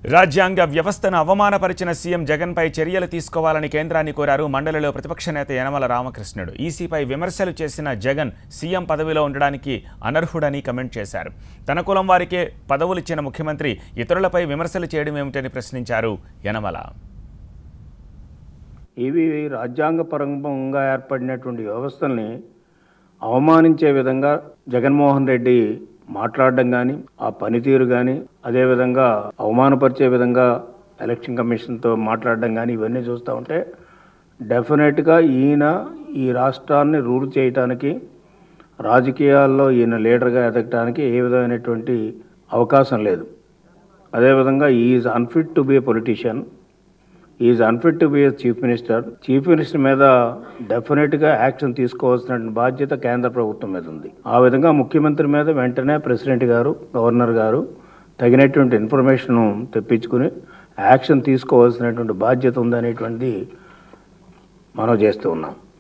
రాజ్యాంగ వ్యవస్థను అవమానపరిచిన సీఎం జగన్పై చర్యలు తీసుకోవాలని కేంద్రాన్ని కోరారు మండలిలో ప్రతిపక్ష నేత యనమల రామకృష్ణుడు ఈసీపై విమర్శలు చేసిన జగన్ సీఎం పదవిలో ఉండడానికి అనర్హుడని కమెంట్ చేశారు తన కులం వారికే పదవులిచ్చిన ముఖ్యమంత్రి ఇతరులపై విమర్శలు చేయడం ఏమిటని ప్రశ్నించారు యనమల ఇవి రాజ్యాంగపరంగా ఏర్పడినటువంటి వ్యవస్థల్ని అవమానించే విధంగా జగన్మోహన్ రెడ్డి మాట్లాడడం కానీ ఆ పనితీరు కానీ అదేవిధంగా అవమానపరిచే విధంగా ఎలక్షన్ కమిషన్తో మాట్లాడడం కానీ ఇవన్నీ చూస్తూ ఉంటే డెఫినెట్గా ఈయన ఈ రాష్ట్రాన్ని రూల్ చేయటానికి రాజకీయాల్లో ఈయన లీడర్గా ఎదగటానికి ఏ విధమైనటువంటి అవకాశం లేదు అదేవిధంగా is unfit to be a politician is unfit to be chief minister chief minister మీద డెఫినెట్గా యాక్షన్ తీసుకోవాల్సిన బాధ్యత కేంద్ర ప్రభుత్వం మీద ఉంది ఆ విధంగా ముఖ్యమంత్రి మీద వెంటనే ప్రెసిడెంట్ గారు గవర్నర్ గారు తగినటువంటి ఇన్ఫర్మేషన్ తెప్పించుకుని యాక్షన్ తీసుకోవాల్సినటువంటి బాధ్యత ఉందనేటువంటిది మనం చేస్తూ ఉన్నాం